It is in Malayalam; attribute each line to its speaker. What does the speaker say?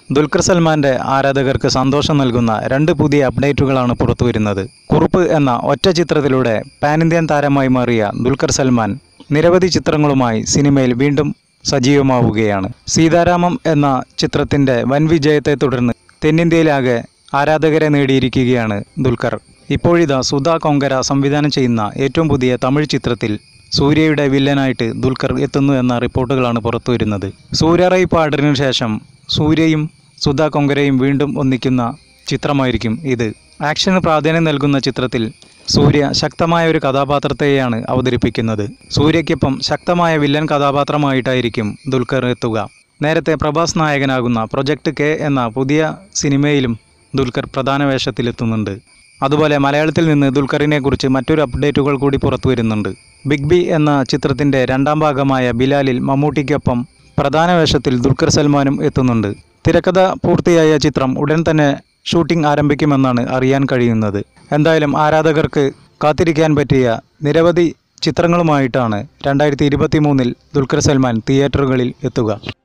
Speaker 1: ദുൽഖർ സൽമാന്റെ ആരാധകർക്ക് സന്തോഷം നൽകുന്ന രണ്ട് പുതിയ അപ്ഡേറ്റുകളാണ് പുറത്തുവരുന്നത് കുറുപ്പ് എന്ന ഒറ്റ ചിത്രത്തിലൂടെ പാൻ ഇന്ത്യൻ താരമായി മാറിയ ദുൽഖർ സൽമാൻ നിരവധി ചിത്രങ്ങളുമായി സിനിമയിൽ വീണ്ടും സജീവമാവുകയാണ് സീതാരാമം എന്ന ചിത്രത്തിന്റെ വൻ വിജയത്തെ തുടർന്ന് തെന്നിന്ത്യയിലാകെ ആരാധകരെ നേടിയിരിക്കുകയാണ് ദുൽഖർ ഇപ്പോഴിതാ സുധാ കൊങ്കര സംവിധാനം ചെയ്യുന്ന ഏറ്റവും പുതിയ തമിഴ് ചിത്രത്തിൽ സൂര്യയുടെ വില്ലനായിട്ട് ദുൽഖർ എത്തുന്നു എന്ന റിപ്പോർട്ടുകളാണ് പുറത്തുവരുന്നത് സൂര്യറൈ പാടിനു ശേഷം സൂര്യയും സുധാ കൊങ്കരയും വീണ്ടും ഒന്നിക്കുന്ന ചിത്രമായിരിക്കും ഇത് ആക്ഷന് പ്രാധാന്യം നൽകുന്ന ചിത്രത്തിൽ സൂര്യ ശക്തമായ ഒരു കഥാപാത്രത്തെയാണ് അവതരിപ്പിക്കുന്നത് സൂര്യയ്ക്കൊപ്പം ശക്തമായ വില്ലൻ കഥാപാത്രമായിട്ടായിരിക്കും ദുൽഖർ എത്തുക നേരത്തെ പ്രഭാസ് നായകനാകുന്ന പ്രൊജക്ട് കെ എന്ന പുതിയ സിനിമയിലും ദുൽഖർ പ്രധാന വേഷത്തിലെത്തുന്നുണ്ട് അതുപോലെ മലയാളത്തിൽ നിന്ന് ദുൽഖറിനെ കുറിച്ച് മറ്റൊരു അപ്ഡേറ്റുകൾ കൂടി പുറത്തു വരുന്നുണ്ട് ബിഗ് ബി എന്ന ചിത്രത്തിന്റെ രണ്ടാം ഭാഗമായ ബിലാലിൽ മമ്മൂട്ടിക്കൊപ്പം പ്രധാന വേഷത്തിൽ ദുൽഖർ സൽമാനും എത്തുന്നുണ്ട് തിരക്കഥ പൂർത്തിയായ ചിത്രം ഉടൻ തന്നെ ഷൂട്ടിംഗ് ആരംഭിക്കുമെന്നാണ് അറിയാൻ കഴിയുന്നത് എന്തായാലും ആരാധകർക്ക് കാത്തിരിക്കാൻ പറ്റിയ നിരവധി ചിത്രങ്ങളുമായിട്ടാണ് രണ്ടായിരത്തി ഇരുപത്തി മൂന്നിൽ ദുൽഖർ സൽമാൻ തിയേറ്ററുകളിൽ എത്തുക